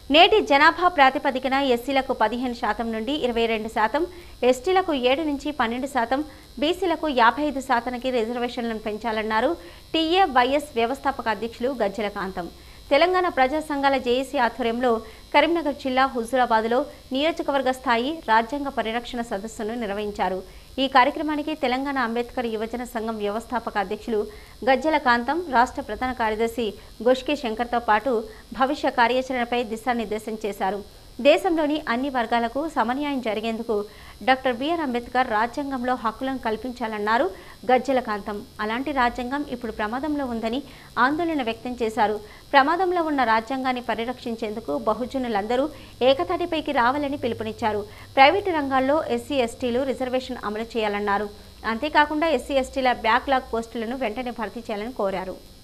నేటి జనాభా ప్రాతిపదికన ఎస్సీలకు పదిహేను శాతం నుండి ఇరవై రెండు శాతం ఎస్టీలకు ఏడు నుంచి పన్నెండు శాతం బీసీలకు యాభై ఐదు శాతానికి రిజర్వేషన్లను పెంచాలన్నారు టీఏ వైఎస్ వ్యవస్థాపక అధ్యక్షులు గజ్జల కాంతం తెలంగాణ ప్రజా సంఘాల జేఏసీ ఆధ్వర్యంలో కరీంనగర్ జిల్లా హుజూరాబాద్లో నియోజకవర్గ స్థాయి రాజ్యాంగ పరిరక్షణ సదస్సును నిర్వహించారు ఈ కార్యక్రమానికి తెలంగాణ అంబేద్కర్ యువజన సంఘం వ్యవస్థాపక అధ్యక్షులు గజ్జల కాంతం రాష్ట్ర ప్రధాన కార్యదర్శి గొష్కి శంకర్తో పాటు భవిష్య కార్యాచరణపై దిశానిర్దేశం చేశారు దేశంలోని అన్ని వర్గాలకు సమన్యాయం జరిగేందుకు డాక్టర్ బిఆర్ అంబేద్కర్ రాజ్యాంగంలో హక్కులను కల్పించాలన్నారు గజ్జల కాంతం అలాంటి రాజ్యాంగం ఇప్పుడు ప్రమాదంలో ఉందని ఆందోళన వ్యక్తం చేశారు ప్రమాదంలో ఉన్న రాజ్యాంగాన్ని పరిరక్షించేందుకు బహుజనులందరూ ఏకతాటిపైకి రావాలని పిలుపునిచ్చారు ప్రైవేటు రంగాల్లో ఎస్సీ ఎస్టీలు రిజర్వేషన్ అమలు చేయాలన్నారు అంతేకాకుండా ఎస్సీ ఎస్టీల బ్యాక్లాగ్ పోస్టులను వెంటనే భర్తీ చేయాలని కోరారు